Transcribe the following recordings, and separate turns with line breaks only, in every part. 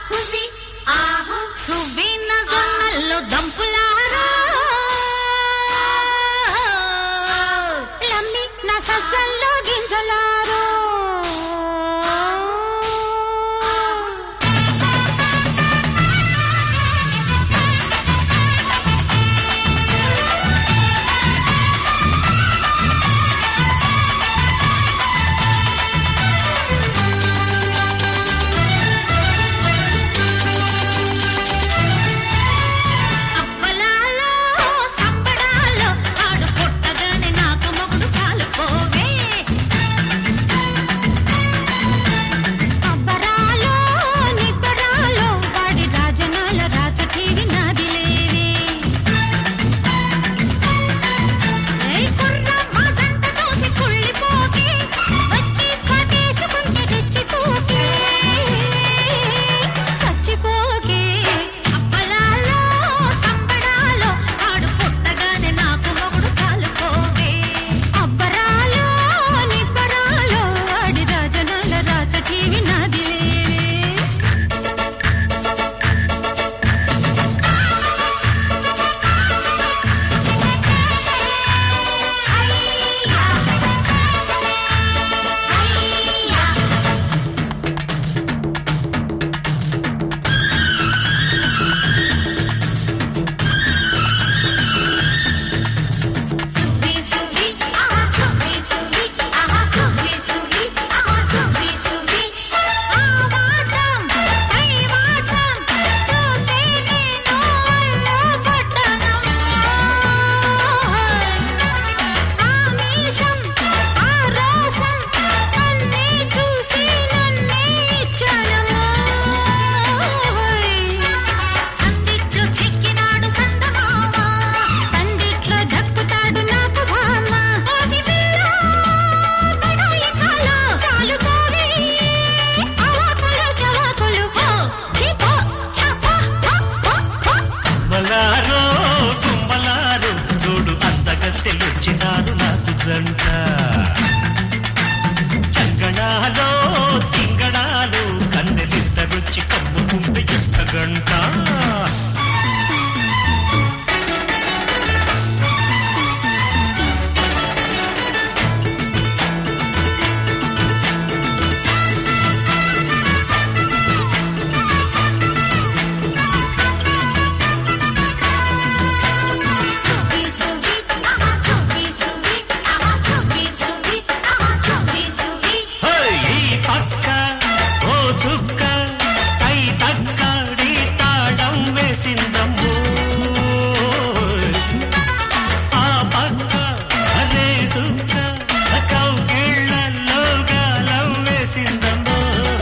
ఖుషి ఆహా సువిన జొన్నల్లో దంపులారా లమ్మి నా సస్సల్లో గింజలారో అప్పలాలో సంబడాలో ఆడు కొట్టగానే నాకు మొగుడు చాలు పోవే అబ్బరాలో నిబ్బరాలో వాడి రాజనాల రాత టీవి నాది లేవే ఏయ్ కుర్ర మా జంట చూసి కుళ్ళిపోకే వచ్చి పట్టేసుకుంటే రెచ్చిపోకే చచ్చిపోకే అప్పలాలో సంబడాలో ఆడు పుట్టగానే నాకు మొగుడు కాలుకోవే అబ్బరాలో నిబ్బరాలో ఆడి రాజనాల రాత టీవి నాది లేవే సువి సువి ఆహా సువి సువి ఆహా సువి సువి ఆహా సువి సువి ఆ వాటం ఐ వాటం చూసే నేను అల్లో పట్టణం ఆ మీసం ఆ రోసం నన్నే చూసి నన్నే ఇచ్చనము సందిట్లో చిక్కినాడు సందమామ సందిట్లో దక్కుతాడు నాకు భామ ఓసి పిల్ల బడాయి చాలు చాలు పోవే అవాకులు చవాకులు పో చిపో చపో
బలారో తుమ్మలారు చూడు అందగత్తెలొచ్చినాడు నాకు జంట చంగణాలో తింగణాలు కన్నెలిద్దరొచ్చి కమ్ముకుంటే ఎంత గంట
సువి సువి ఆహా సువి సువి ఆహా సువి సువి ఆహా సువి సువి
హై, ఈ పక్క ఓ చుక్క కై తక్కడి తాళం వేసిందమ్మో ఆ పక్క అదే చుక్క కౌగిళ్ళల్లో గాలం వేసిందమ్మో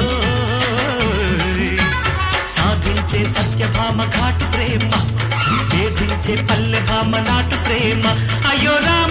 సాధించే సత్యభామ ఘాటు ప్రేమ వేధించే పల్లె భామ నాటు ప్రేమ అయ్యో రా